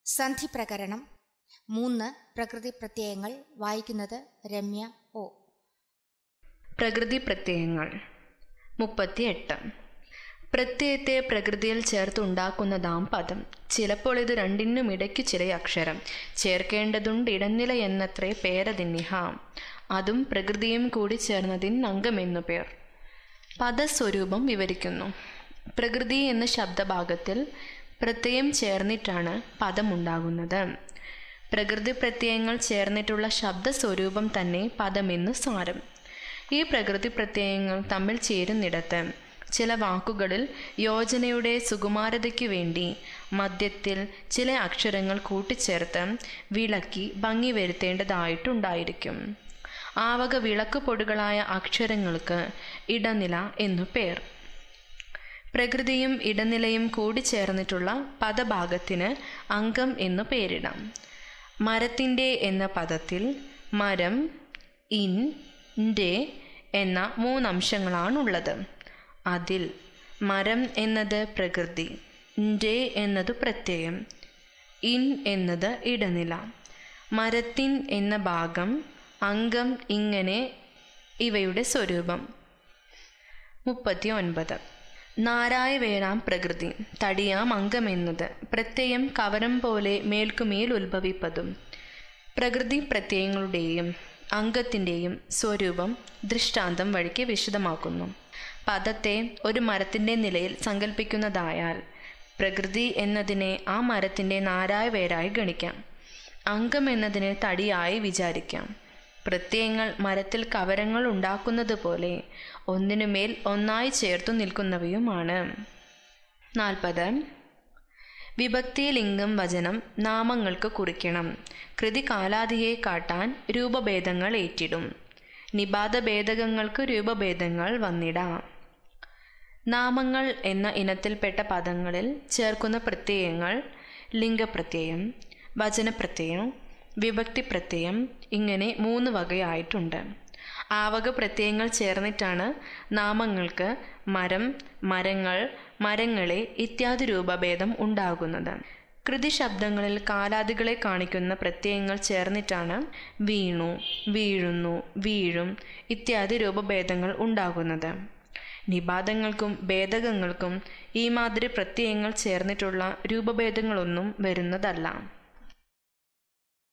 സന്ധി പ്രകരണം മൂന്ന് പ്രകൃതി പ്രത്യയങ്ങൾ വായിക്കുന്നത് രമ്യ ഒ പ്രകൃതി പ്രത്യയങ്ങൾ മുപ്പത്തിയെട്ട് പ്രത്യയത്തെ പ്രകൃതിയിൽ ചേർത്തുണ്ടാക്കുന്നതാം പദം ചിലപ്പോൾ ഇത് രണ്ടിനും ഇടയ്ക്ക് ചില അക്ഷരം ചേർക്കേണ്ടതുണ്ട് ഇടനില എന്നത്രേ പേരതിന്നിഹ അതും പ്രകൃതിയും കൂടി ചേർന്നതിൻ അംഗമെന്നു പേർ പദസ്വരൂപം വിവരിക്കുന്നു പ്രകൃതി എന്ന ശബ്ദഭാഗത്തിൽ പ്രത്യയം ചേർന്നിട്ടാണ് പദമുണ്ടാകുന്നത് പ്രകൃതി പ്രത്യയങ്ങൾ ചേർന്നിട്ടുള്ള ശബ്ദസ്വരൂപം തന്നെ പദമെന്ന് സാരം ഈ പ്രകൃതി പ്രത്യയങ്ങൾ തമ്മിൽ ചേരുന്നിടത്ത് ചില വാക്കുകളിൽ യോജനയുടെ സുകുമാരതയ്ക്ക് വേണ്ടി മധ്യത്തിൽ ചില അക്ഷരങ്ങൾ കൂട്ടിച്ചേർത്ത് വിളക്കി ഭംഗി വരുത്തേണ്ടതായിട്ടുണ്ടായിരിക്കും ആവക വിളക്ക് പൊടികളായ അക്ഷരങ്ങൾക്ക് ഇടനില എന്നു പേർ പ്രകൃതിയും ഇടനിലയും കൂടിച്ചേർന്നിട്ടുള്ള പദഭാഗത്തിന് അംഗം എന്നു പേരിടാം മരത്തിൻ്റെ എന്ന പദത്തിൽ മരം ഇൻ ൻ്റെ എന്ന മൂന്നംശങ്ങളാണുള്ളത് അതിൽ മരം എന്നത് പ്രകൃതി ൻ്റെ എന്നത് പ്രത്യയം ഇൻ എന്നത് ഇടനില മരത്തിൻ എന്ന ഭാഗം അംഗം ഇങ്ങനെ ഇവയുടെ സ്വരൂപം മുപ്പത്തി ഒൻപത് നാരായ വേണാം പ്രകൃതി തടിയാം അംഗമെന്നത് പ്രത്യയം കവരം പോലെ മേൽക്കുമേൽ ഉത്ഭവിപ്പതും പ്രകൃതി പ്രത്യയങ്ങളുടെയും അംഗത്തിൻ്റെയും സ്വരൂപം ദൃഷ്ടാന്തം വഴിക്ക് വിശദമാക്കുന്നു പദത്തെ ഒരു മരത്തിൻ്റെ നിലയിൽ സങ്കല്പിക്കുന്നതായാൽ പ്രകൃതി എന്നതിനെ ആ മരത്തിൻ്റെ നാരായ വേരായി ഗണിക്കാം അംഗം എന്നതിനെ തടിയായി വിചാരിക്കാം പ്രത്യയങ്ങൾ മരത്തിൽ കവരങ്ങൾ ഉണ്ടാക്കുന്നത് പോലെ ഒന്നിനുമേൽ ഒന്നായി ചേർത്തു നിൽക്കുന്നവയുമാണ് നാൽപ്പത് വിഭക്തി ലിംഗം വചനം നാമങ്ങൾക്ക് കുറിക്കണം കൃതി കാലാതിയെ കാട്ടാൻ രൂപഭേദങ്ങൾ ഏറ്റിടും നിബാധ ഭേദകങ്ങൾക്ക് രൂപഭേദങ്ങൾ വന്നിടാം നാമങ്ങൾ എന്ന ഇനത്തിൽപ്പെട്ട പദങ്ങളിൽ ചേർക്കുന്ന പ്രത്യയങ്ങൾ ലിംഗപ്രത്യയം വചനപ്രത്യയം വിഭക്തി പ്രത്യയം ഇങ്ങനെ മൂന്ന് വകയായിട്ടുണ്ട് ആവക പ്രത്യയങ്ങൾ ചേർന്നിട്ടാണ് നാമങ്ങൾക്ക് മരം മരങ്ങൾ മരങ്ങളെ ഇത്യാദി രൂപഭേദം ഉണ്ടാകുന്നത് കൃതി ശബ്ദങ്ങളിൽ കാലാദികളെ കാണിക്കുന്ന പ്രത്യയങ്ങൾ ചേർന്നിട്ടാണ് വീണു വീഴുന്നു വീഴും ഇത്യാദി രൂപഭേദങ്ങൾ ഉണ്ടാകുന്നത് നിബാധങ്ങൾക്കും ഭേദകങ്ങൾക്കും ഈ മാതിരി പ്രത്യയങ്ങൾ ചേർന്നിട്ടുള്ള രൂപഭേദങ്ങളൊന്നും വരുന്നതല്ല